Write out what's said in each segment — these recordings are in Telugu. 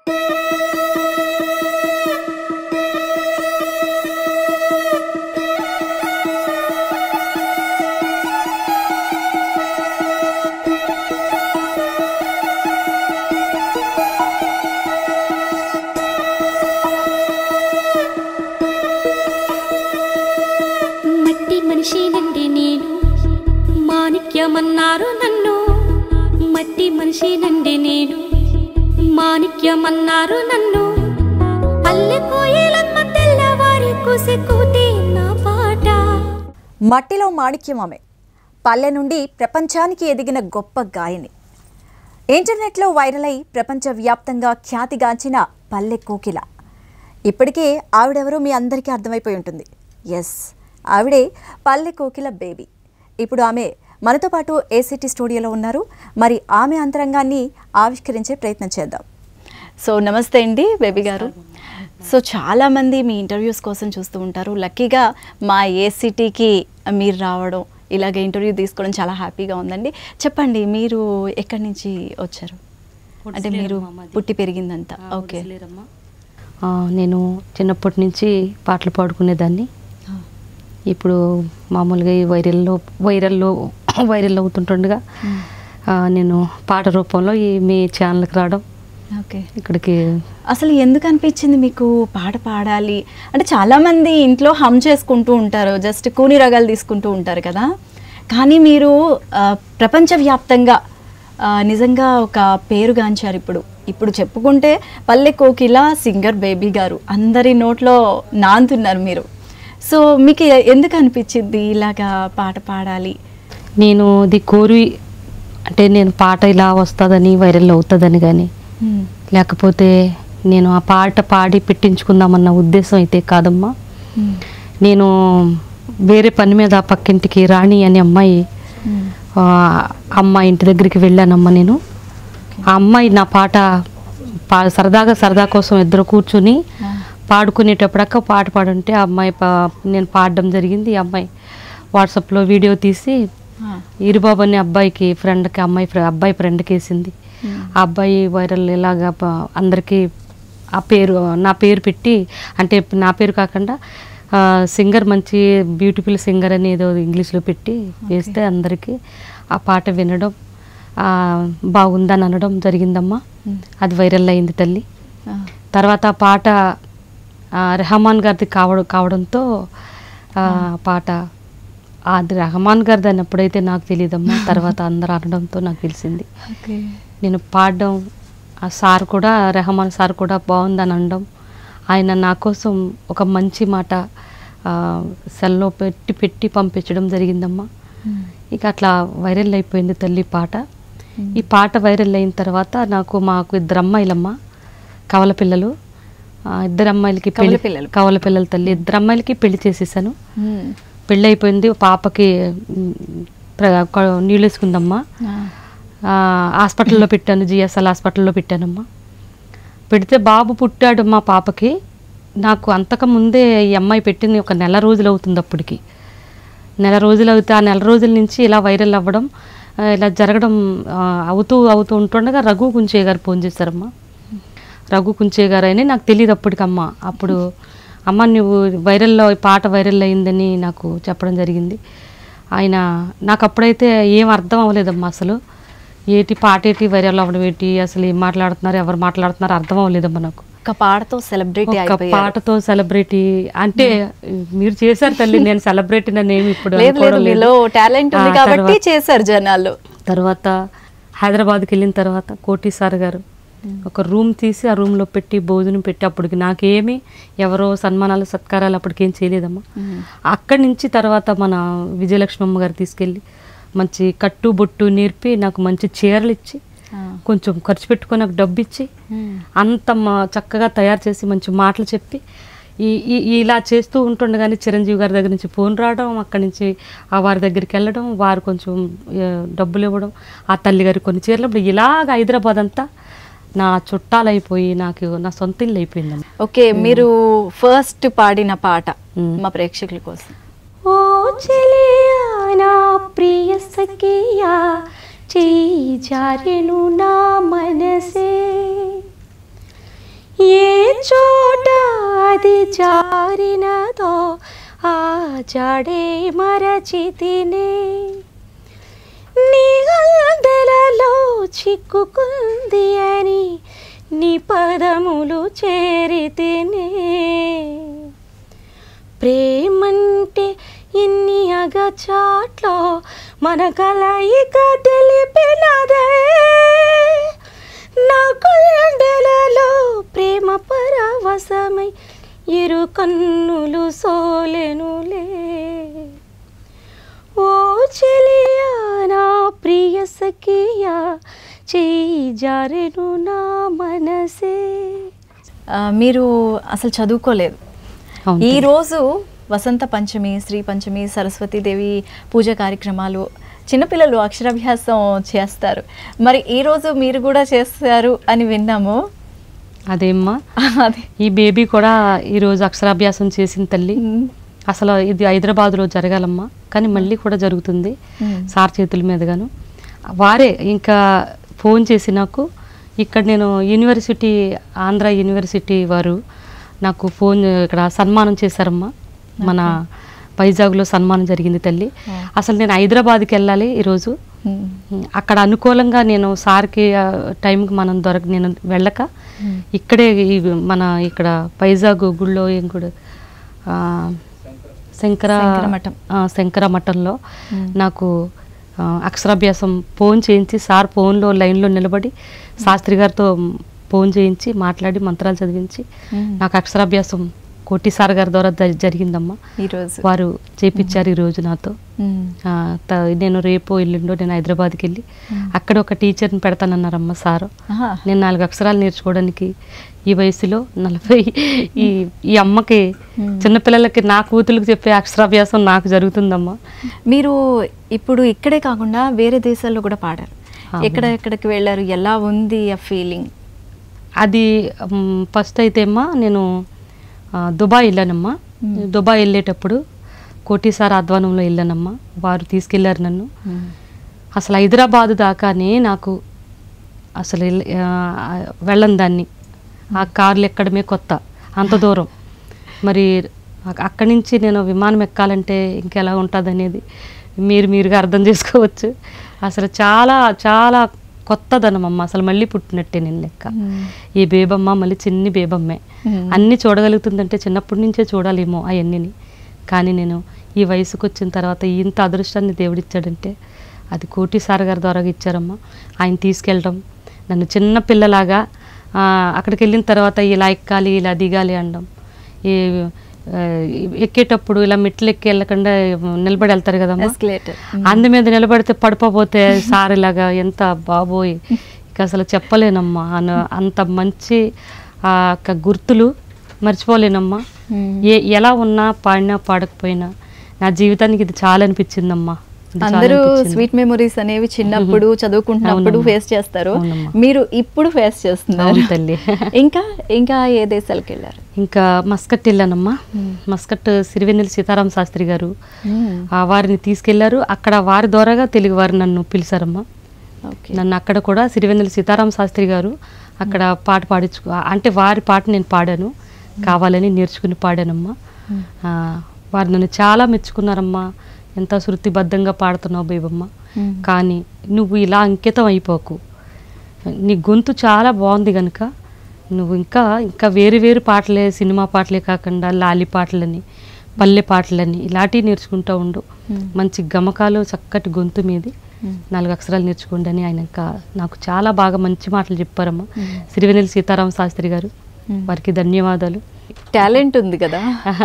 మట్టి మనిషినండి నేను మాణిక్యమన్నారు నన్ను మట్టి మనిషినండి నేను మాణిక్యమన్నారు నన్ను పల్లె కోయిలమ్మ తెల్లవారి కుసి కూతే నా పాట మట్టిలో మాణిక్యం ఆమె పల్లె నుండి ప్రపంచానికి ఎదిగిన గొప్ప గాయని ఇంటర్నెట్లో వైరల్ అయి ప్రపంచవ్యాప్తంగా ఖ్యాతిగాంచిన పల్లె కోకిల ఇప్పటికే ఆవిడెవరో మీ అందరికీ అర్థమైపోయి ఉంటుంది ఎస్ ఆవిడే పల్లె కోకిల బేబీ ఇప్పుడు ఆమె మనతో పాటు ఏసిటీ స్టూడియోలో ఉన్నారు మరి ఆమె అంతరంగాన్ని ఆవిష్కరించే ప్రయత్నం చేద్దాం సో నమస్తే అండి బేబీ గారు సో చాలామంది మీ ఇంటర్వ్యూస్ కోసం చూస్తూ ఉంటారు లక్కీగా మా ఏసిటీకి మీరు రావడం ఇలాగ ఇంటర్వ్యూ తీసుకోవడం చాలా హ్యాపీగా ఉందండి చెప్పండి మీరు ఎక్కడి నుంచి వచ్చారు అంటే మీరు పుట్టి పెరిగిందంతా ఓకే ఆ, నేను చిన్నప్పటి నుంచి పాటలు పాడుకునేదాన్ని ఇప్పుడు మామూలుగా ఈ వైరల్లో వైరల్లో వైరల్ అవుతుంటుండగా ఆ, నేను పాట రూపంలో ఈ మీ ఛానల్కి రావడం ఓకే ఇక్కడికి అసలు ఎందుకు అనిపించింది మీకు పాట పాడాలి అంటే చాలామంది ఇంట్లో హమ్ చేసుకుంటూ ఉంటారు జస్ట్ కూని రగాలు తీసుకుంటూ ఉంటారు కదా కానీ మీరు ఆ, ప్రపంచవ్యాప్తంగా ఆ, నిజంగా ఒక పేరుగాంచారు ఇప్పుడు ఇప్పుడు చెప్పుకుంటే పల్లె కోకిల సింగర్ బేబీ గారు అందరి నోట్లో నాంతున్నారు మీరు సో మీకు ఎ- ఎందుకు అనిపించింది ఇలాగా పాట పాడాలి నేను ఇది కోరి అంటే నేను పాట ఇలా వస్తుందని వైరల్ అవుతుందని కానీ లేకపోతే నేను ఆ పాట పాడి పెట్టించుకుందామన్న ఉద్దేశం అయితే కాదమ్మా నేను వేరే పని మీద ఆ పక్కింటికి రాణి అనే అమ్మాయి ఆ, అమ్మ ఇంటి దగ్గరికి వెళ్ళానమ్మా నేను ఆ అమ్మాయి నా పాట పా సరదాగా సరదా కోసం ఇద్దరు కూర్చుని పాడుకునేటప్పుడక్క పాట పాడుంటే ఆ అమ్మాయి పా- నేను పాడడం జరిగింది ఈ అమ్మాయి వాట్సాప్లో వీడియో తీసి ఇరుబాబు అనే అబ్బాయికి ఫ్రెండ్కి అమ్మాయి ఫ్రె- అబ్బాయి ఫ్రెండ్కి వేసింది ఆ అబ్బాయి వైరల్ ఇలాగా ప- అందరికీ ఆ పేరు నా పేరు పెట్టి అంటే నా పేరు కాకుండా ఆ, సింగర్ మంచి బ్యూటిఫుల్ సింగర్ అని ఏదో ఇంగ్లీష్లో పెట్టి వేస్తే అందరికీ ఆ పాట వినడం ఆ, బాగుందని అనడం జరిగిందమ్మా అది వైరల్ అయింది తల్లి తర్వాత ఆ పాట ఆ, రెహమాన్ గారిది కావడం కావడంతో ఆ పాట అది రెహమాన్ గారిది అన్నప్పుడైతే నాకు తెలియదమ్మా తర్వాత అందరూ అనడంతో నాకు తెలిసింది ఓకే నేను పాడడం ఆ సార్ కూడా రెహమాన్ సార్ కూడా బాగుందని అనడం ఆయన నా కోసం ఒక మంచి మాట ఆ, సెల్లో పెట్టి పెట్టి పంపించడం జరిగిందమ్మా ఇక అట్లా వైరల్ అయిపోయింది తల్లి పాట ఈ పాట వైరల్ అయిన తర్వాత నాకు మాకు ఇద్దరు అమ్మాయిలమ్మ కవల పిల్లలు ఆ, ఇద్దరు అమ్మాయిలకి కవల పెళ్లి పిల్లలు. కవల పిల్లల తల్లి ఇద్దరు అమ్మాయిలకి పెళ్లి చేసేసాను పెళ్ళి అయిపోయింది పాపకి మ్, ప్ర- కొ- నీళ్ళు వేసుకుందమ్మా ఆ, హాస్పిటల్లో పెట్టాను జిఎస్ఎల్ హాస్పిటల్లో పెట్టానమ్మా పెడితే బాబు పుట్టాడు మా పాపకి నాకు అంతకు ముందే ఈ అమ్మాయి పెట్టింది ఒక నెల రోజులు అవుతుంది అప్పటికి నెల రోజులు అవుతే ఆ నెల రోజుల నుంచి ఇలా వైరల్ అవ్వడం ఆ, ఇలా జరగడం ఆ, అవుతూ అవుతూ ఉంటుండగా రఘు కుంచే గారు ఫోన్ చేశారమ్మా రఘు కుంచే గారు అని నాకు తెలియదు అప్పటికమ్మ అప్పుడు అమ్మ నువ్వు వైరల్లో ఈ పాట వైరల్ అయిందని నాకు చెప్పడం జరిగింది ఆయన నాకు అప్పుడైతే ఏం అర్థం అవ్వలేదమ్మా అసలు ఏటి పాట ఏటి వైరల్ అవ్వడం ఏంటి అసలు ఏం మాట్లాడుతున్నారు ఎవరు మాట్లాడుతున్నారు అర్థం అవ్వలేదమ్మా నాకు ఒక పాటతో సెలబ్రిటీ ఒక అయిపోయారు పాటతో సెలబ్రిటీ అంటే మీరు చేశారు తల్లి నేను సెలబ్రిటీ నేను ఇప్పుడు లేదు లేదు అనుకోవడం మీలో టాలెంట్ ఉంది ఆ, కాబట్టి తర్వాత- చేశారు జనాలు తర్వాత హైదరాబాద్కి వెళ్ళిన తర్వాత కోటి సార్ గారు ఒక రూమ్ తీసి ఆ రూమ్లో పెట్టి భోజనం పెట్టి అప్పటికి నాకేమి ఎవరో సన్మానాలు సత్కారాలు అప్పటికేం చేయలేదమ్మా అక్కడి నుంచి తర్వాత మన విజయలక్ష్మి అమ్మ గారు తీసుకెళ్ళి మంచి కట్టు బొట్టు నేర్పి నాకు మంచి చీరలు ఇచ్చి కొంచెం ఖర్చు పెట్టుకొని నాకు డబ్బు ఇచ్చి అంత మా- చక్కగా తయారు చేసి మంచి మాటలు చెప్పి ఈ ఈ- ఈ ఇలా చేస్తూ ఉంటుండగానే చిరంజీవి గారి దగ్గర నుంచి ఫోన్ రావడం అక్కడి నుంచి ఆ వారి దగ్గరికి వెళ్ళడం వారు కొంచెం ఆ, డబ్బులు ఇవ్వడం ఆ తల్లి గారికి కొన్ని చీరలు ఇప్పుడు ఇలాగ హైదరాబాద్ అంతా నా చుట్టాలైపోయి నాకు నా సొంత ఇల్లు అయిపోయిందండి ఓకే మీరు ఫస్ట్ పాడిన పాట మా ప్రేక్షకుల కోసం ఓ చెలియా నా ప్రియ సఖియా చేయి జారెను నా మనసే అది జారినదో ఆ జాడే మరచితినే నీ గందెలలో చిక్కుకుంది అని నీ పదములు చేరితేనే ప్రేమంటే ఇన్ని అగచాట్లో మన కలయిక తెలిపినదే నా కొండలలో ప్రేమ పరవశమై ఇరు కన్నులు సోలెనులే ఓ చెలియా నా ప్రియ సఖియా చేయి జారెను నా మనసే ఆ, మీరు అసలు చదువుకోలేదు అవును ఈ తల్లి. రోజు వసంత పంచమి శ్రీ పంచమి సరస్వతీదేవి పూజ కార్యక్రమాలు చిన్నపిల్లలు అక్షరాభ్యాసం చేస్తారు మరి ఈ రోజు మీరు కూడా చేస్తారు అని విన్నాము అదేమ్మా అది ఈ బేబీ కూడా ఈరోజు అక్షరాభ్యాసం చేసిన తల్లి అసలు ఇది హైదరాబాద్లో జరగాలమ్మా కానీ మళ్ళీ కూడా జరుగుతుంది మ్మ్. సార్ చేతుల మీదుగాను వారే ఇంకా ఫోన్ చేసి నాకు ఇక్కడ నేను యూనివర్సిటీ ఆంధ్ర యూనివర్సిటీ వారు నాకు ఫోన్ ఇక్కడ సన్మానం చేశారమ్మా మన వైజాగ్లో సన్మానం జరిగింది తల్లి ఆ. అసలు నేను హైదరాబాద్కి వెళ్ళాలి ఈరోజు మ్మ్. అక్కడ అనుకూలంగా నేను సార్కి ఆ, టైంకి మనం దొరక నేను వెళ్ళక మ్మ్. ఇక్కడే ఈ మన ఇక్కడ వైజాగ్ గుళ్ళో ఏం గుడి ఆ, శంకర శంకర మఠం. ఆ, శంకర మఠంలో మ్మ్. నాకు ఆ, అక్షరాభ్యాసం ఫోన్ చేయించి సార్ ఫోన్లో లైన్లో నిలబడి శాస్త్రి గారితో ఫోన్ చేయించి మాట్లాడి మంత్రాలు చదివించి మ్మ్. నాకు అక్షరాభ్యాసం కోటి సార్ గారి ద్వారా జ- జరిగిందమ్మా ఈరోజు వారు చేపించారు ఈ రోజు నాతో మ్మ్. ఆ, త- నేను రేపు ఎల్లుండో నేను హైదరాబాద్కి వెళ్ళి అక్కడ ఒక టీచర్ని పెడతానన్నారమ్మ సారు ఆహా. నేను నాలుగు అక్షరాలు నేర్చుకోవడానికి ఈ వయసులో నలభై ఈ ఈ అమ్మకి చిన్నపిల్లలకి నా కూతురికి చెప్పే అక్షరాభ్యాసం నాకు జరుగుతుందమ్మా మీరు ఇప్పుడు ఇక్కడే కాకుండా వేరే దేశాల్లో కూడా పాడారు ఆ, ఎక్కడ ఎక్కడికి వెళ్ళారు ఎలా ఉంది ఆ ఫీలింగ్ అది ఫస్ట్ అయితే అమ్మా నేను ఆ, దుబాయ్ వెళ్ళానమ్మా దుబాయ్ వెళ్ళేటప్పుడు కోటి సార్ ఆధ్వర్యంలో వెళ్ళానమ్మా వారు తీసుకెళ్లారు నన్ను అసలు హైదరాబాద్ దాకానే నాకు అసలు ఎల్- ఆ, వెళ్ళను దాన్ని ఆ కార్లు ఎక్కడమే కొత్త అంత దూరం మరి అక్- అక్కడి నుంచి నేను విమానం ఎక్కాలంటే ఇంకెలా ఉంటుంది అనేది మీరు మీరుగా అర్థం చేసుకోవచ్చు అసలు చాలా చాలా కొత్తదనమమ్మ అసలు మళ్ళీ పుట్టినట్టే నేను లెక్క ఈ బేబమ్మ మళ్ళీ చిన్ని బేబమ్మే మ్మ్. అన్నీ చూడగలుగుతుందంటే చిన్నప్పటి నుంచే చూడాలేమో అవన్నీని కానీ నేను ఈ వయసుకు వచ్చిన తర్వాత ఇంత అదృష్టాన్ని దేవుడిచ్చాడంటే అది కోటి సార్ గారి ద్వారా ఇచ్చారమ్మా ఆయన తీసుకెళ్ళడం నన్ను చిన్న పిల్లలాగా ఆ, అక్కడికి వెళ్ళిన తర్వాత ఇలా ఎక్కాలి ఇలా దిగాలి అనడం ఈ ఆ, ఎక్కేటప్పుడు ఇలా మెట్లు ఎక్కి వెళ్ళకుండా నిలబడి వెళ్తారు కదమ్మా ఎస్కలేటర్ అందు మీద నిలబడితే పడిపోతే సార్ ఇలాగా ఎంత బాబోయ్ ఇక అసలు చెప్పలేనమ్మా అన- అంత మంచి ఆ యొక్క గుర్తులు మర్చిపోలేనమ్మా ఏ ఎలా ఉన్నా పాడినా పాడకపోయినా నా జీవితానికి ఇది చాలా అనిపించిందమ్మా ఇది చాలా అందరూ అనిపించింది. స్వీట్ మెమొరీస్ అనేవి చిన్నప్పుడు చదువుకుంటున్నప్పుడు అవునమ్మా. ఫేస్ చేస్తారు అవునమ్మా. మీరు ఇప్పుడు ఫేస్ చేస్తున్నారు అవును తల్లి. ఇంకా ఇంకా ఏ దేశాలకు వెళ్ళారు ఇంకా మస్కట్ వెళ్ళానమ్మా మస్కట్ సిరివెన్నెల సీతారామ శాస్త్రి గారు ఆ వారిని తీసుకెళ్లారు అక్కడ వారి ద్వారాగా తెలుగు వారు నన్ను పిలిచారమ్మా ఓకే నన్ను అక్కడ కూడా సిరివెన్నెల సీతారామ శాస్త్రి గారు అక్కడ పాట పాడించు అంటే వారి పాట నేను పాడాను కావాలని నేర్చుకుని పాడానమ్మా ఆ, వారు నన్ను చాలా మెచ్చుకున్నారమ్మా ఎంత శృతిబద్ధంగా పాడుతున్నావు బేబమ్మ కానీ నువ్వు ఇలా అంకితం అయిపోకు నీ గొంతు చాలా బాగుంది కనుక నువ్వు ఇంకా ఇంకా వేరు వేరు పాటలే సినిమా పాటలే కాకుండా లాలి పాటలని పల్లె పాటలని ఇలాంటివి నేర్చుకుంటూ ఉండు మంచి గమకాలు చక్కటి గొంతు మీది నాలుగు అక్షరాలు నేర్చుకోండి అని ఆయన ఇంకా నాకు చాలా బాగా మంచి మాటలు చెప్పారమ్మా సిరివెన్నెల సీతారామ శాస్త్రి గారు వారికి ధన్యవాదాలు టాలెంట్ ఉంది కదా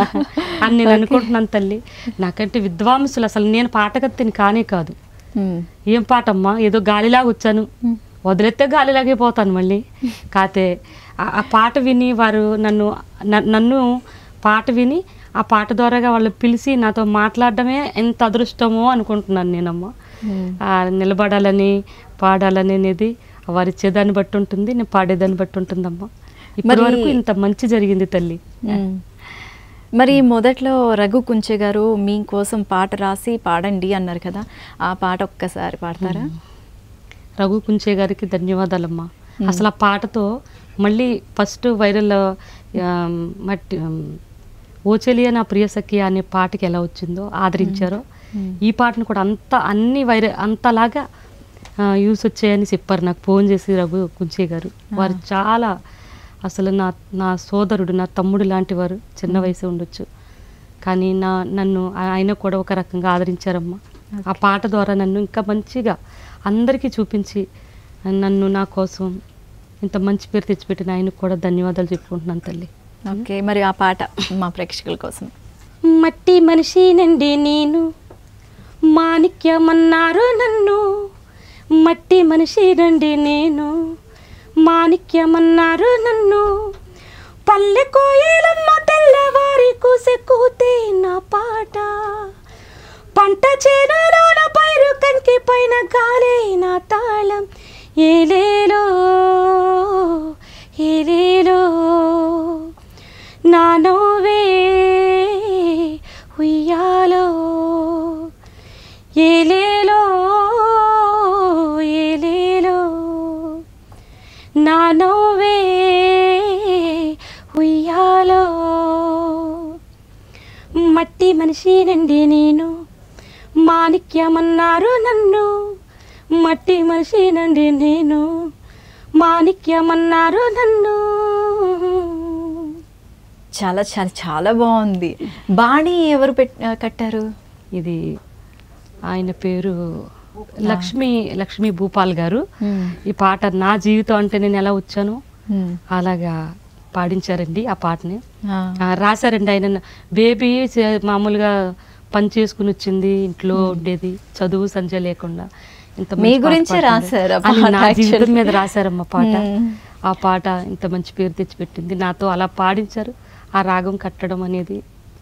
అని నేను అనుకుంటున్నాను తల్లి నాకంటే విద్వాంసులు అసలు నేను పాటగత్తిని కానే కాదు మ్మ్. ఏం పాటమ్మా ఏదో గాలిలాగా వచ్చాను వదిలేస్తే గాలిలాగే పోతాను మళ్ళీ కాతే ఆ- ఆ పాట విని వారు నన్ను న- నన్ను పాట విని ఆ పాట ద్వారాగా వాళ్ళు పిలిచి నాతో మాట్లాడడమే ఎంత అదృష్టమో అనుకుంటున్నాను నేనమ్మా ఆ, నిలబడాలని పాడాలని అనేది వారు ఇచ్చేదాన్ని బట్టి ఉంటుంది నేను పాడేదాన్ని బట్టి ఉంటుందమ్మా ఇప్పటి మరి- వరకు ఇంత మంచి జరిగింది తల్లి మ్మ్. మరి మొదట్లో రఘు కుంచె గారు మీకోసం పాట రాసి పాడండి అన్నారు కదా ఆ పాట ఒక్కసారి పాడతారా రఘు కుంచే గారికి ధన్యవాదాలమ్మా అసలు ఆ పాటతో మళ్ళీ ఫస్ట్ వైరల్ మట్టి ఆమ్, ఓచెలియ నా ప్రియ సఖి అనే పాటకి ఎలా వచ్చిందో ఆదరించారో ఈ పాటను కూడా అంత అన్ని వైర అంతలాగా యూస్ వచ్చాయని చెప్పారు నాకు ఫోన్ చేసి రఘు కుంచే గారు వారు చాలా అసలు నా నా సోదరుడు నా తమ్ముడు లాంటి వారు చిన్న వయసు ఉండొచ్చు కానీ నా నన్ను ఆ- ఆయన కూడా ఒక రకంగా ఆదరించారమ్మా ఆ పాట ద్వారా నన్ను ఇంకా మంచిగా అందరికీ చూపించి నన్ను నా కోసం ఇంత మంచి పేరు తెచ్చిపెట్టిన ఆయనకు కూడా ధన్యవాదాలు చెప్పుకుంటున్నాను తల్లి ఓకే మరి ఆ పాట మా ప్రేక్షకుల కోసం మట్టి మనిషినండి నేను మాణిక్యమన్నారు నన్ను మట్టి మనిషినండి నేను మాణిక్యమన్నారు నన్ను పల్లె కోయలమ్మ తెల్లవారి కూసె కూతే నా పాట పంట చేనులోన పైరు కంకి పైన గాలే నా తాళం ఏలేలో ఏలేలో నా నోవే ఉయ్యాలో ఏలేలో ఏలేలో నా నోవే ఉయ్యాలో మట్టి మనిషినండి నేను మాణిక్యమన్నారు నన్ను మట్టి మనిషినండి నేను మాణిక్యమన్నారు నన్ను చాలా చాలా చాలా బాగుంది బాణి ఎవరు పెట్ కట్టారు ఇది ఆయన పేరు లక్ష్మీ లక్ష్మీ భూపాల్ గారు మ్మ్. ఈ పాట నా జీవితం అంటే నేను ఎలా వచ్చాను మ్మ్. అలాగా పాడించారండి ఆ పాటని ఆ. ఆ, రాశారండి ఆయన బేబీ చే- మామూలుగా పని చేసుకుని వచ్చింది ఇంట్లో ఉండేది చదువు సంధ్య లేకుండా ఇంత మీ మంచి పాట గురించే పాడింది. రాశారు ఆ అది పాట నా జీవితం actually. మీద రాశారమ్మ పాట మ్మ్. ఆ పాట ఇంత మంచి పేరు తెచ్చిపెట్టింది నాతో అలా పాడించారు ఆ రాగం కట్టడం అనేది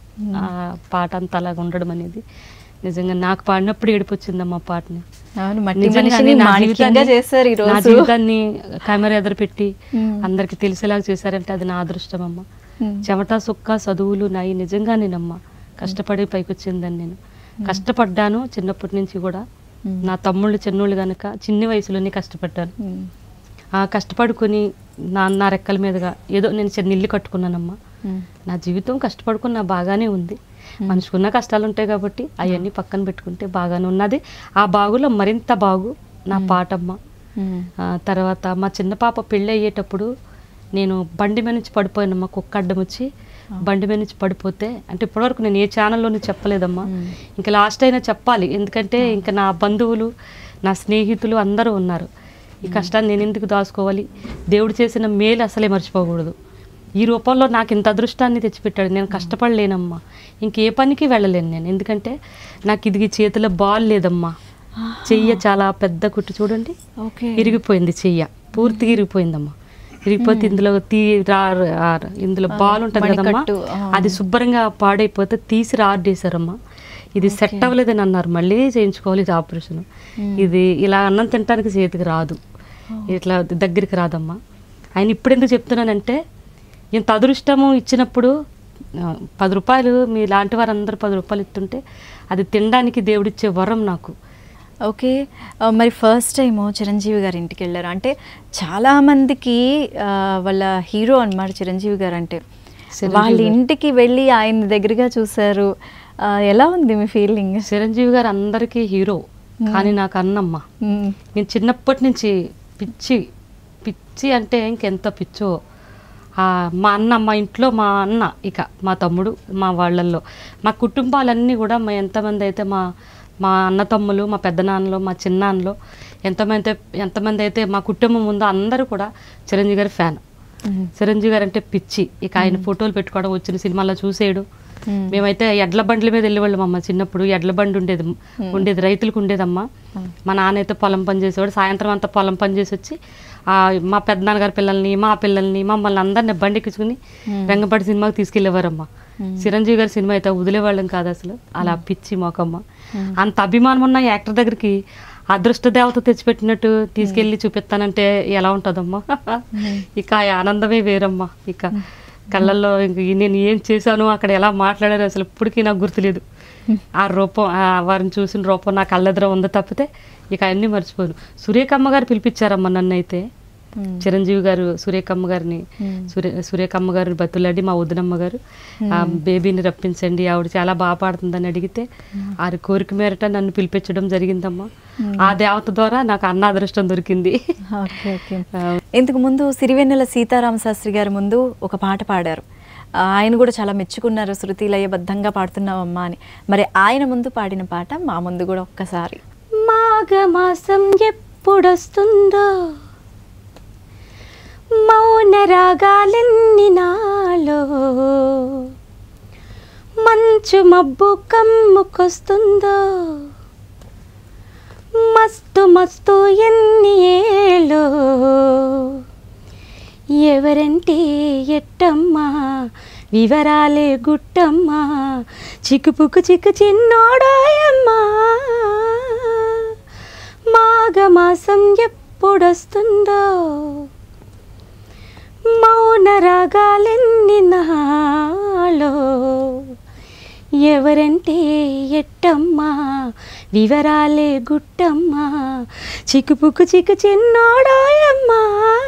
ఆ పాట అంత అలాగ ఉండడం అనేది నిజంగా నాకు పాడినప్పుడు ఏడుపు వచ్చిందమ్మా ఆ పాటని అవును మట్టి నిజంగానే మనిషిని నా మాణిక్యంగా జీవితాన్ని- చేశారు ఈ నా రోజు జీవితాన్ని కెమెరా ఎదురు పెట్టి మ్మ్. అందరికి తెలిసేలాగా చేశారంటే అది నా అదృష్టం అమ్మ మ్మ్. చెమట సుక్క చదువులు నాయి నిజంగా నేనమ్మా కష్టపడి పైకి వచ్చిందని నేను కష్టపడ్డాను చిన్నప్పటి నుంచి కూడా మ్మ్. నా తమ్ముళ్ళు చిన్నోళ్ళు కనుక చిన్ని వయసులోనే కష్టపడ్డాను మ్మ్. ఆ కష్టపడుకొని నా నా రెక్కల మీదుగా ఏదో నేను చిన్న ఇల్లు కట్టుకున్నానమ్మా మ్మ్. నా జీవితం కష్టపడుకున్న బాగానే ఉంది మనిషికున్న కష్టాలు ఉంటాయి కాబట్టి అవన్నీ పక్కన పెట్టుకుంటే బాగానే ఉన్నది ఆ బాగులో మరింత బాగు నా పాటమ్మ మ్మ్. ఆ, తర్వాత మా చిన్న పాప పెళ్ళి అయ్యేటప్పుడు నేను బండి మీద నుంచి పడిపోయానమ్మా కుక్క అడ్డం వచ్చి బండి మీద నుంచి పడిపోతే అంటే ఇప్పటివరకు నేను ఏ ఛానల్లోనూ చెప్పలేదమ్మా ఇంకా లాస్ట్ అయినా చెప్పాలి ఎందుకంటే ఇంకా నా బంధువులు నా స్నేహితులు అందరూ ఉన్నారు ఈ కష్టాన్ని నేను ఎందుకు దాచుకోవాలి దేవుడు చేసిన మేలు అసలే మర్చిపోకూడదు ఈ రూపంలో నాకు ఇంత అదృష్టాన్ని తెచ్చిపెట్టాడు నేను కష్టపడలేనమ్మా ఇంకే పనికి వెళ్ళలేను నేను ఎందుకంటే నాకు ఇది చేతిలో బాల్ లేదమ్మా చెయ్య చాలా పెద్ద కుట్టు చూడండి ఓకే ఇరిగిపోయింది చెయ్య పూర్తిగా ఇరిగిపోయిందమ్మా ఇరిగిపోతే ఇందులో తీ రా ఆ, ఇందులో బాల్ ఉంటుంది కదమ్మా మణికట్టు, ఆ. అది శుభ్రంగా పాడైపోతే తీసి రాడేశారమ్మా ఇది సెట్ అవ్వలేదని అన్నారు మళ్ళీ చేయించుకోవాలి ఇది ఆపరేషన్ ఇది ఇలా అన్నం తినడానికి చేతికి రాదు ఇట్లా దగ్గరికి రాదమ్మా ఆయన ఇప్పుడు ఎందుకు చెప్తున్నానంటే ఇంత అదృష్టము ఇచ్చినప్పుడు ఆ, పది రూపాయలు మీ లాంటి వారందరూ పది రూపాయలు ఇస్తుంటే అది తినడానికి దేవుడిచ్చే వరం నాకు ఓకే ఆ, మరి ఫస్ట్ టైం చిరంజీవి గారి ఇంటికి వెళ్ళారు అంటే చాలా మందికి ఆ, వాళ్ళ హీరో అన్నమాట చిరంజీవి గారు అంటే చిరంజీవి వాళ్ళ గారు. ఇంటికి వెళ్ళి ఆయన దగ్గరగా చూసారు ఆ, ఎలా ఉంది మీ ఫీలింగ్ చిరంజీవి గారు అందరికీ హీరో కానీ నాకు అన్నమ్మ నేను చిన్నప్పటి నుంచి పిచ్చి పిచ్చి అంటే ఇంకెంత పిచ్చో ఆ, మా అన్న మా ఇంట్లో మా అన్న ఇక మా తమ్ముడు మా వాళ్ళల్లో మా కుటుంబాలన్నీ కూడా మా ఎంతమంది అయితే మా మా అన్న తమ్ములు మా పెద్దనాన్నలో మా చిన్నాన్నలో ఎంతమంది అయితే ఎంతమంది అయితే మా కుటుంబం ఉందో అందరూ కూడా చిరంజీవి గారి ఫ్యాన్ చిరంజీవి గారు అంటే పిచ్చి ఇక ఆయన ఫోటోలు పెట్టుకోవడం వచ్చిన సినిమాలో చూసేయడం మేమైతే ఎడ్ల బండ్ల మీద వెళ్ళేవాళ్ళం అమ్మ చిన్నప్పుడు ఎడ్ల బండి ఉండేది ఉండేది రైతులకు ఉండేదమ్మా మా నాన్న అయితే పొలం పని చేసేవాడు సాయంత్రం అంతా పొలం పని చేసి వచ్చి ఆ మా పెద్దనాన్నగారి పిల్లల్ని మా పిల్లల్ని మమ్మల్ని అందరిని బండెక్కించుకుని రంగపడి సినిమాకి తీసుకెళ్లేవారమ్మా చిరంజీవి గారి సినిమా అయితే వదిలేవాళ్ళం కాదు అసలు అలా పిచ్చి మొకమ్మ అంత అభిమానం ఉన్న యాక్టర్ దగ్గరికి అదృష్ట దేవత తెచ్చిపెట్టినట్టు తీసుకెళ్లి చూపిస్తానంటే ఎలా ఉంటుందమ్మా ఇక ఆ ఆనందమే వేరమ్మా ఇక కళ్ళల్లో ఇంక ఈ నేను ఏం చేశాను అక్కడ ఎలా మాట్లాడాను అసలు ఇప్పటికీ నాకు గుర్తులేదు ఆ రూపం ఆ వారిని చూసిన రూపం నా కళ్ళెదుర ఉంది తప్పితే ఇక అన్నీ మర్చిపోను సురేఖమ్మ గారు పిలిపించారమ్మా నన్ను అయితే చిరంజీవి గారు సురేఖమ్మ గారిని సురే సురేఖమ్మ గారిని బతులాడి మా వదినమ్మ గారు ఆ బేబీని రప్పించండి ఆవిడ చాలా బాగా పాడుతుందని అడిగితే ఆ కోరిక మేరట నన్ను పిలిపించడం జరిగిందమ్మా ఆ దేవత ద్వారా నాకు అన్న అదృష్టం దొరికింది ఓకే ఓకే ఇంతకు ముందు సిరివెన్నెల సీతారామ శాస్త్రి గారి ముందు ఒక పాట పాడారు ఆ, ఆయన కూడా చాలా మెచ్చుకున్నారు శృతి లయబద్ధంగా పాడుతున్నావమ్మా అని మరి ఆయన ముందు పాడిన పాట మా ముందు కూడా ఒక్కసారి మాఘమాసం ఎప్పుడొస్తుందో మౌన రాగాలెన్ని నాలో మంచు మబ్బు కమ్ముకొస్తుందో మస్తు మస్తు ఎన్ని ఏలో ఎవరంటే ఎట్టమ్మా వివరాలే గుట్టమ్మా చిక్కుపుకు చిక్కు చిన్నోడాయమ్మా మాఘమాసం ఎప్పుడొస్తుందో మౌన రాగాలెన్ని నాలో ఎవరంటే ఎట్టమ్మా వివరాలే గుట్టమ్మా చిక్కుపుక్కు చిక్కు చిన్నోడాయమ్మా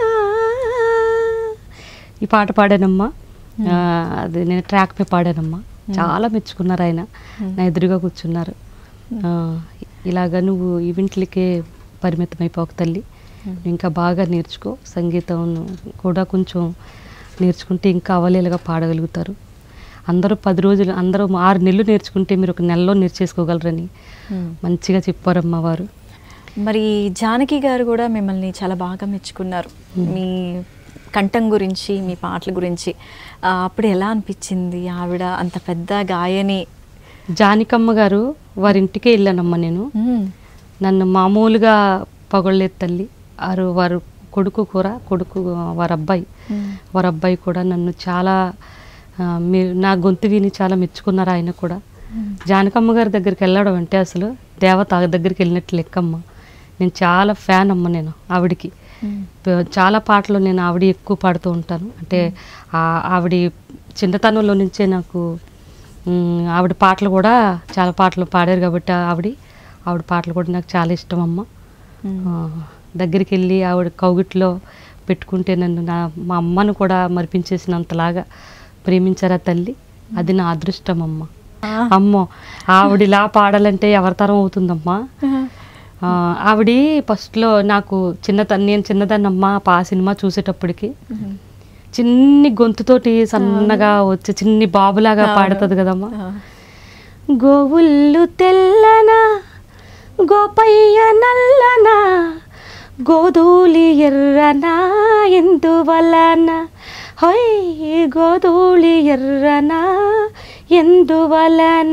ఈ పాట పాడానమ్మా ఆ, అది నేను ట్రాక్ మీద పాడానమ్మా చాలా మెచ్చుకున్నారు ఆయన నా ఎదురుగా కూర్చున్నారు ఆ, ఇలాగ నువ్వు ఈవెంట్లకే పరిమితం అయిపోక తల్లి నువ్వు ఇంకా బాగా నేర్చుకో సంగీతం కూడా కొంచెం నేర్చుకుంటే ఇంకా అవలేలుగా పాడగలుగుతారు అందరూ పది రోజులు అందరూ ఆరు నెలలు నేర్చుకుంటే మీరు ఒక నెలలో నేర్చేసుకోగలరని మంచిగా చెప్పారమ్మా వారు మరి జానకి గారు కూడా మిమ్మల్ని చాలా బాగా మెచ్చుకున్నారు మీ కంఠం గురించి మీ పాటల గురించి ఆ, అప్పుడు ఎలా అనిపించింది ఆవిడ అంత పెద్ద గాయని జానికమ్మ గారు వారి ఇంటికే వెళ్ళానమ్మా నేను మ్మ్. నన్ను మామూలుగా పొగళ్ళేది తల్లి వారు వారు కొడుకు కూర కొడుకు వారి అబ్బాయి వారి అబ్బాయి కూడా నన్ను చాలా ఆ, మీరు నా గొంతు విని చాలా మెచ్చుకున్నారు ఆయన కూడా జానకమ్మ గారి దగ్గరికి వెళ్ళడం అంటే అసలు దేవత ఆ దగ్గరికి వెళ్ళినట్టు లెక్కమ్మ నేను చాలా ఫ్యాన్ అమ్మ నేను ఆవిడికి ప- చాలా పాటలు నేను ఆవిడ ఎక్కువ పాడుతూ ఉంటాను అంటే ఆ- ఆవిడ చిన్నతనంలో నుంచే నాకు మ్, ఆవిడ పాటలు కూడా చాలా పాటలు పాడారు కాబట్టి ఆవిడ ఆవిడ పాటలు కూడా నాకు చాలా ఇష్టం అమ్మ ఆ, దగ్గరికి వెళ్ళి ఆవిడ కౌగిట్లో పెట్టుకుంటే నన్ను నా మా అమ్మను కూడా మరిపించేసినంతలాగా ప్రేమించారా తల్లి అది నా అదృష్టం అమ్మ అమ్మో ఆవిడలా పాడాలంటే ఎవరితరం అవుతుందమ్మా ఆ, ఆవిడ ఫస్ట్లో నాకు చిన్నతన నేను చిన్నదాన్నమ్మా పా సినిమా చూసేటప్పటికి చిన్ని గొంతుతోటి సన్నగా వచ్చి చిన్ని బాబులాగా పాడుతుంది కదమ్మా గోవుళ్ళు తెల్లన గోపయ్య నల్లన గోధూళి ఎర్రన ఎందువలన హొయ్ గోధూళి ఎర్రన ఎందువలన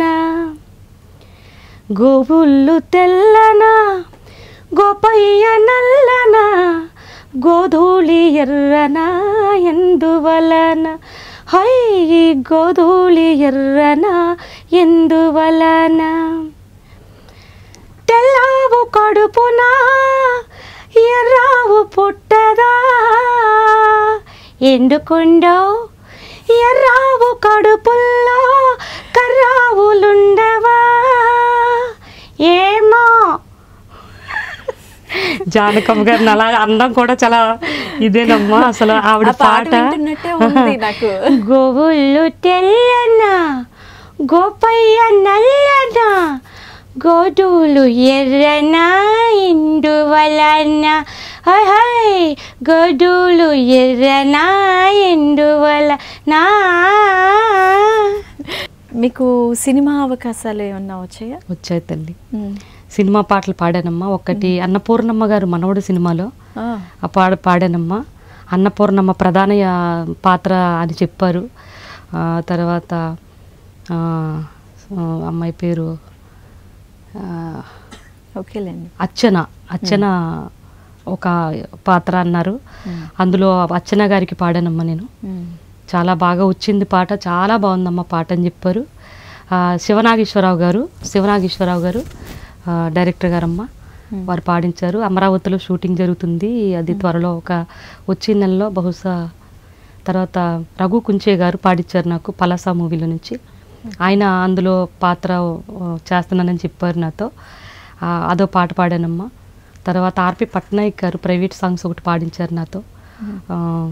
గోవుళ్ళు తెల్లన గోపయ్య నల్లన గోధూళి ఎర్రన ఎందువలన హై గోధూళి ఎర్రన ఎందువలన తెల్లావు కడుపున ఎర్రావు పుట్టదా ఎండుకుండో ఎర్రావు కడుపుల్లో కర్రావులుండవా ఏమో జానకమ్మ గారిని అలా అందం కూడా చాలా ఇదేనమ్మా అసలు ఆవిడ ఆ పాట పాట వింటున్నట్టే ఉంది నాకు. గోవుళ్ళు తెల్లన గోపయ్య నల్లన గోధులు ఎర్రన ఎండువలన హై హై గోధులు ఎర్రన ఎండువలన మీకు సినిమా అవకాశాలు ఏమన్నా వచ్చాయా వచ్చాయి తల్లి సినిమా పాటలు పాడానమ్మా ఒకటి అన్నపూర్ణమ్మ గారు మనవడు సినిమాలో ఆ, ఆ పాడ పాడానమ్మా అన్నపూర్ణమ్మ ప్రధాన ఆ, పాత్ర అని చెప్పారు ఆ, తర్వాత ఆ, ఆ, అమ్మాయి పేరు ఆ, ఓకేలేండి అర్చన అర్చన ఒక పాత్ర అన్నారు అందులో అర్చన గారికి పాడానమ్మా నేను మ్మ్. చాలా బాగా వచ్చింది పాట చాలా బాగుందమ్మా పాట అని చెప్పారు ఆ, శివనాగేశ్వరరావు గారు శివనాగేశ్వరరావు గారు ఆ, డైరెక్టర్ గారమ్మ వారు పాడించారు అమరావతిలో షూటింగ్ జరుగుతుంది అది త్వరలో ఒక వచ్చే నెలలో బహుశా తర్వాత రఘు కుంచే గారు పాడించారు నాకు పలాసా మూవీలో నుంచి ఆయన అందులో పాత్ర ఆ, చేస్తున్నానని చెప్పారు నాతో ఆ, అదో పాట పాడానమ్మా తర్వాత ఆర్పి పట్నాయక్ గారు ప్రైవేట్ సాంగ్స్ ఒకటి పాడించారు నాతో ఆ,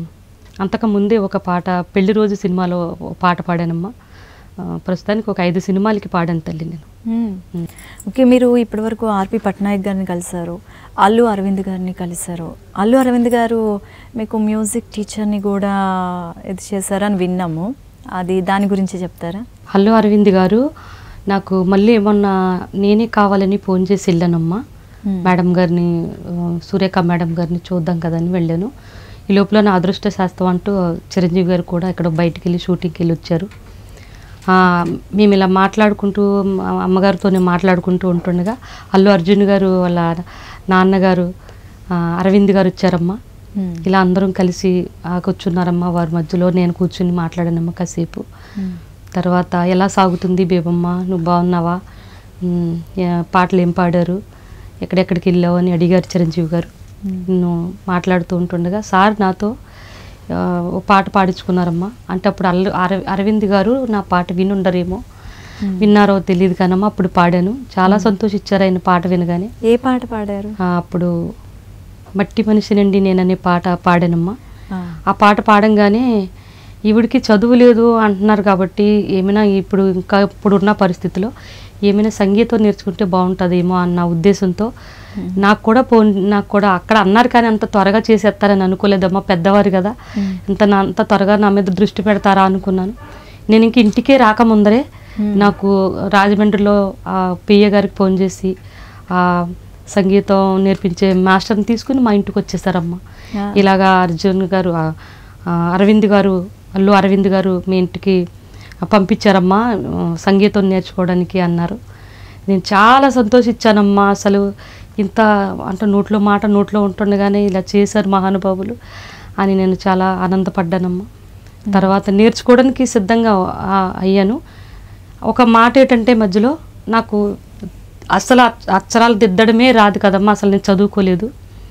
అంతకు ముందే ఒక పాట పెళ్లి రోజు సినిమాలో ఒక పాట పాడానమ్మా ఆ, ప్రస్తుతానికి ఒక ఐదు సినిమాలకి పాడాను తల్లి నేను మ్మ్. ఓకే మీరు ఇప్పటివరకు ఆర్పి పట్నాయక్ గారిని కలిశారు అల్లు అరవింద్ గారిని కలిశారు అల్లు అరవింద్ గారు మీకు మ్యూజిక్ టీచర్ని కూడా ఇది చేశారని విన్నాము అది దాని గురించి చెప్తారా హలో అరవింద్ గారు నాకు మళ్ళీ ఏమన్నా నేనే కావాలని ఫోన్ చేసి వెళ్ళానమ్మా Hmm. మేడం గారిని ఆ, సురేఖ మేడం గారిని చూద్దాం కదని వెళ్ళాను ఈ లోపల నా అదృష్ట శాస్త్రం అంటూ చిరంజీవి గారు కూడా ఇక్కడ బయటికి వెళ్ళి షూటింగ్కి వెళ్ళి వచ్చారు ఆ, మేము ఇలా మాట్లాడుకుంటూ మా అమ్మగారితోనే మాట్లాడుకుంటూ ఉంటుండగా అల్లు అర్జున్ గారు వాళ్ళ నాన్నగారు ఆ, అరవింద్ గారు వచ్చారమ్మా మ్మ్. ఇలా అందరం కలిసి ఆ, కూర్చున్నారమ్మా వారి మధ్యలో నేను కూర్చుని మాట్లాడానమ్మా కాసేపు మ్మ్. తర్వాత ఎలా సాగుతుంది బేబమ్మ నువ్వు బాగున్నావా మ్, యా- పాటలు ఏం పాడారు ఎక్కడెక్కడికి వెళ్ళావు అని అడిగారు చిరంజీవి గారు నేను మాట్లాడుతూ ఉంటుండగా సార్ నాతో ఆ, ఓ పాట పాడించుకున్నారమ్మా అంటే అప్పుడు అల్లు అర అరవింద్ గారు నా పాట వినుండరేమో విన్నారో తెలియదు కానమ్మా అప్పుడు పాడాను చాలా సంతోషించారు ఆయన పాట వినగానే ఏ పాట పాడారు ఆ, అప్పుడు మట్టి మనిషినండి నేననే పాట పాడానమ్మా ఆ. ఆ పాట పాడంగానే ఈవిడికి చదువు లేదు అంటున్నారు కాబట్టి ఏమైనా ఇప్పుడు ఇంకా ఇప్పుడున్న పరిస్థితిలో ఏమైనా సంగీతం నేర్చుకుంటే బాగుంటుందేమో అన్న ఉద్దేశంతో నాకు కూడా పో నాకు కూడా అక్కడ అన్నారు కానీ అంత త్వరగా చేసేస్తారని అనుకోలేదమ్మా పెద్దవారు కదా ఇంత నా అంత త్వరగా నా మీద దృష్టి పెడతారా అనుకున్నాను నేను ఇంక ఇంటికే రాకముందరే నాకు రాజమండ్రిలో ఆ పియ్య గారికి ఫోన్ చేసి ఆ సంగీతం నేర్పించే మాస్టర్ని తీసుకుని మా ఇంటికి వచ్చేసారమ్మా ఆ. ఇలాగా అర్జున్ గారు ఆ, ఆ, అరవింద్ గారు అల్లు అరవింద్ గారు మీ ఇంటికి పంపించారమ్మా ఆ, సంగీతం నేర్చుకోవడానికి అన్నారు నేను చాలా సంతోషించానమ్మా అసలు ఇంత అంటే నోట్లో మాట నోట్లో ఉంటుండగానే ఇలా చేశారు మహానుభావులు అని నేను చాలా ఆనందపడ్డానమ్మా తర్వాత నేర్చుకోవడానికి సిద్ధంగా ఆ, అయ్యాను ఒక మాట ఏంటంటే మధ్యలో నాకు అసలు అక్ష- అక్షరాలు దిద్దడమే రాదు కదమ్మా అసలు నేను చదువుకోలేదు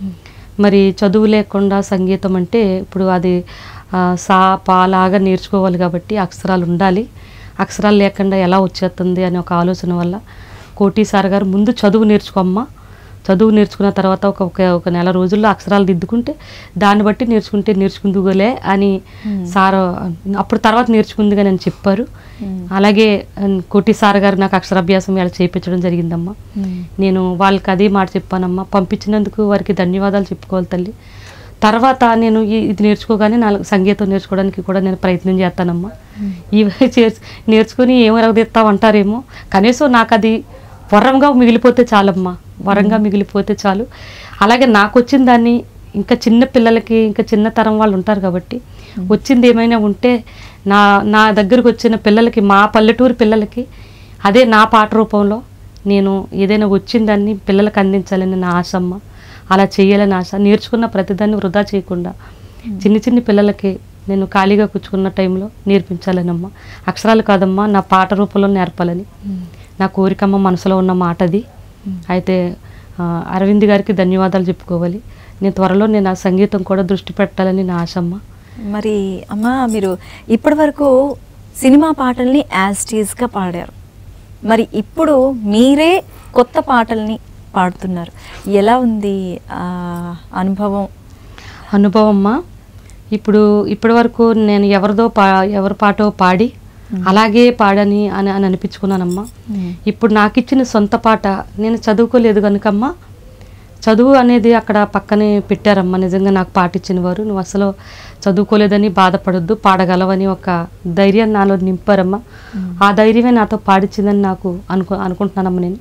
మరి చదువు లేకుండా సంగీతం అంటే ఇప్పుడు అది ఆ, సా పా లాగా నేర్చుకోవాలి కాబట్టి అక్షరాలు ఉండాలి అక్షరాలు లేకుండా ఎలా వచ్చేస్తుంది అనే ఒక ఆలోచన వల్ల కోటి సార్ గారు ముందు చదువు నేర్చుకోమ్మా చదువు నేర్చుకున్న తర్వాత ఒక ఒక ఒక నెల రోజుల్లో అక్షరాలు దిద్దుకుంటే దాన్ని బట్టి నేర్చుకుంటే నేర్చుకుందుగోలే అని సార్ అప్పుడు తర్వాత నేర్చుకుందిగా నేను చెప్పారు అలాగే ఆ, కోటి సార్ గారు నాకు అక్షరాభ్యాసం ఇలా చేయించడం జరిగిందమ్మా నేను వాళ్ళకి అదే మాట చెప్పానమ్మా పంపించినందుకు వారికి ధన్యవాదాలు చెప్పుకోవాలి తల్లి తర్వాత నేను ఈ- ఇది నేర్చుకోగానే నా సంగీతం నేర్చుకోవడానికి కూడా నేను ప్రయత్నం చేస్తానమ్మా ఇవి చేర్చు నేర్చుకుని ఏం ఎరగదీస్తావు అంటారేమో కనీసం నాకు అది వరంగా మిగిలిపోతే చాలమ్మా వరంగా మిగిలిపోతే చాలు అలాగే నాకు వచ్చిన దాన్ని ఇంకా చిన్న పిల్లలకి ఇంకా చిన్న తరం వాళ్ళు ఉంటారు కాబట్టి వచ్చింది ఏమైనా ఉంటే నా నా దగ్గరకు వచ్చిన పిల్లలకి మా పల్లెటూరు పిల్లలకి అదే నా పాట రూపంలో నేను ఏదైనా వచ్చిందాన్ని పిల్లలకు అందించాలని నా ఆశ అమ్మ అలా చేయాలని ఆశ నేర్చుకున్న ప్రతిదాన్ని వృధా చేయకుండా చిన్ని చిన్ని పిల్లలకి నేను ఖాళీగా కూర్చుకున్న టైంలో నేర్పించాలనమ్మా అక్షరాలు కాదమ్మా నా పాట రూపంలో నేర్పాలని నా కోరికమ్మ మనసులో ఉన్న మాట అది అయితే ఆ, అరవింద్ గారికి ధన్యవాదాలు చెప్పుకోవాలి నేను త్వరలో నేను ఆ సంగీతం కూడా దృష్టి పెట్టాలని నా ఆశ అమ్మ మరి అమ్మ మీరు ఇప్పటి వరకు సినిమా పాటల్ని యాజ్ టీజ్గా పాడారు మరి ఇప్పుడు మీరే కొత్త పాటల్ని పాడుతున్నారు ఎలా ఉంది ఆ అనుభవం అనుభవం అమ్మా ఇప్పుడు ఇప్పటి వరకు నేను ఎవరిదో పా ఎవరి పాటో పాడి అలాగే పాడని అని అని అనిపించుకున్నానమ్మా ఇప్పుడు నాకు ఇచ్చిన సొంత పాట నేను చదువుకోలేదు కనుకమ్మా చదువు అనేది అక్కడ పక్కనే పెట్టారమ్మా నిజంగా నాకు పాట ఇచ్చిన వారు నువ్వు అసలు చదువుకోలేదని బాధపడొద్దు పాడగలవని ఒక ధైర్యం నాలో నింపారమ్మా ఆ ధైర్యమే నాతో పాడించిందని నాకు అనుకు అనుకుంటున్నానమ్మా నేను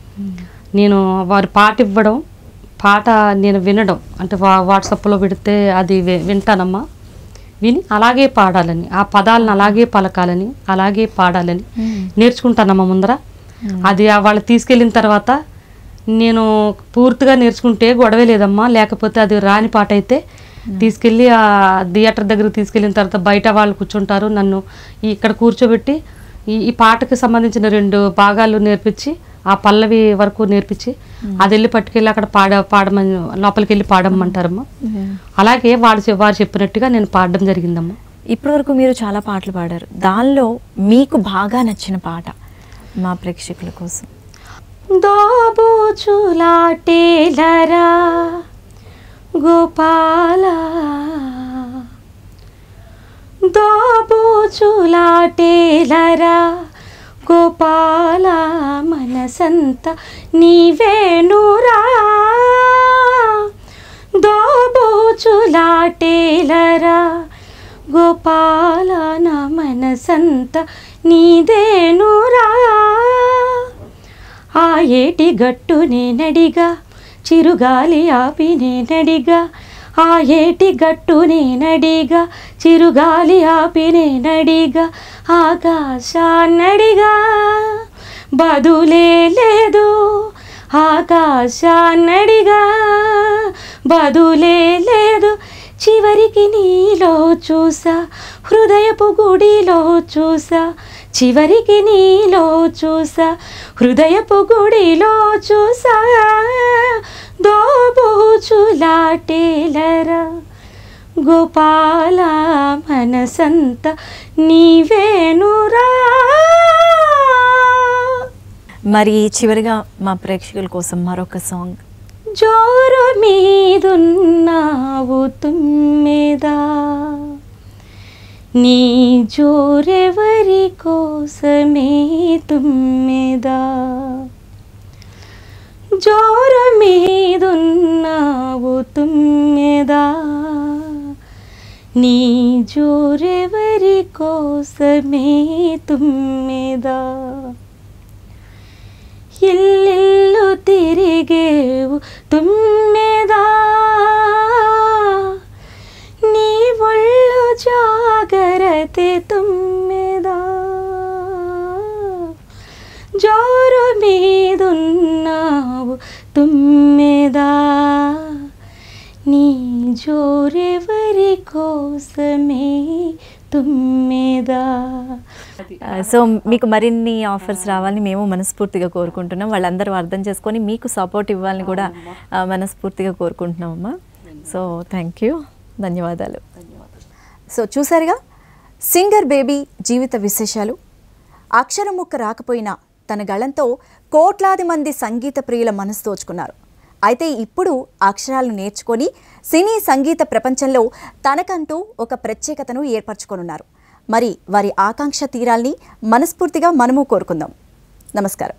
నేను వారి పాట ఇవ్వడం పాట నేను వినడం అంటే వా వాట్సాప్లో పెడితే అది వి- వింటానమ్మా విని అలాగే పాడాలని ఆ పదాలను అలాగే పలకాలని అలాగే పాడాలని నేర్చుకుంటానమ్మా ముందర అది ఆ వాళ్ళు తీసుకెళ్ళిన తర్వాత నేను పూర్తిగా నేర్చుకుంటే గొడవే లేదమ్మా లేకపోతే అది రాని పాట అయితే తీసుకెళ్ళి ఆ థియేటర్ దగ్గర తీసుకెళ్ళిన తర్వాత బయట వాళ్ళు కూర్చుంటారు నన్ను ఈ- ఇక్కడ కూర్చోబెట్టి ఈ ఈ పాటకి సంబంధించిన రెండు భాగాలు నేర్పించి ఆ పల్లవి వరకు నేర్పించి అది వెళ్ళి పట్టుకెళ్ళి అక్కడ పాడ పాడమని లోపలికి వెళ్ళి పాడమంటారమ్మా అలాగే వాడు చె- వారు చెప్పినట్టుగా నేను పాడడం జరిగిందమ్మా ఇప్పటి వరకు మీరు చాలా పాటలు పాడారు దానిలో మీకు బాగా నచ్చిన పాట మా ప్రేక్షకుల కోసం దోబూచులాటేలరా గోపాల దోబూచులాటేలరా గోపాల మనసంత నీవేనురా దోబూచులాటేలరా గోపాల నా మనసంత నీదేనురా ఆ ఏటి గట్టు నేనడిగా చిరుగాలి ఆపి నేనడిగా ఆ ఏటి గట్టు నేనడిగా చిరుగాలి ఆపి నేనడిగా ఆకాశాన్నడిగా బదులే లేదు ఆకాశాన్నడిగా బదులే లేదు చివరికి నీలో చూసా హృదయపు గుడిలో చూసా చివరికి నీలో చూసా హృదయపు గుడిలో చూసా దోబూచులాటేలరా గోపాల మనసంత నీవేనురా మరి చివరిగా మా ప్రేక్షకుల కోసం మరొక సాంగ్ జోరు మీదున్నావు తుమ్మెదా నీ జోరెవరి కోసమే తుమ్మెదా జోరు మీదున్నావు తుమ్మెదా నీ జోరెవరి కోసమే తుమ్మెదా ఇల్లిల్లు తిరిగేవు తుమ్మెదా నీ ఒళ్ళు జాగరతే తుమ్మెదా జోరు మీదున్నావు తుమ్మెదా నీ జోరెవరి కోసమే తుమ్మెదా ఆ, సో మీకు మరిన్ని ఆఫర్స్ రావాలని మేము మనస్ఫూర్తిగా కోరుకుంటున్నాం వాళ్ళందరూ అర్థం చేసుకొని మీకు సపోర్ట్ ఇవ్వాలని కూడా ఆ, మనస్ఫూర్తిగా కోరుకుంటున్నాం అమ్మా సో థ్యాంక్ యూ ధన్యవాదాలు సో చూసారుగా సింగర్ బేబీ జీవిత విశేషాలు అక్షరం ముక్క రాకపోయినా తన గళంతో కోట్లాది మంది సంగీత ప్రియుల మనసు దోచుకున్నారు అయితే ఇప్పుడు అక్షరాలు నేర్చుకొని సినీ సంగీత ప్రపంచంలో తనకంటూ ఒక ప్రత్యేకతను ఏర్పరచుకొనున్నారు మరి వారి ఆకాంక్ష తీరాల్ని మనస్ఫూర్తిగా మనము కోరుకుందాం నమస్కారం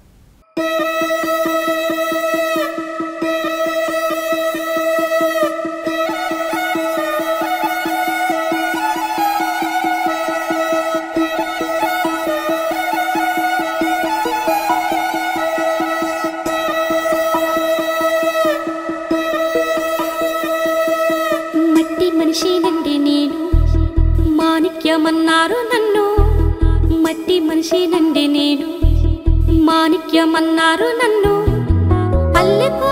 మట్టి మనిషి నుండి నేను మాణిక్యమన్నారు నన్ను మట్టి మనిషి నుండి నేను మాణిక్యమన్నారు నన్ను పల్లెకు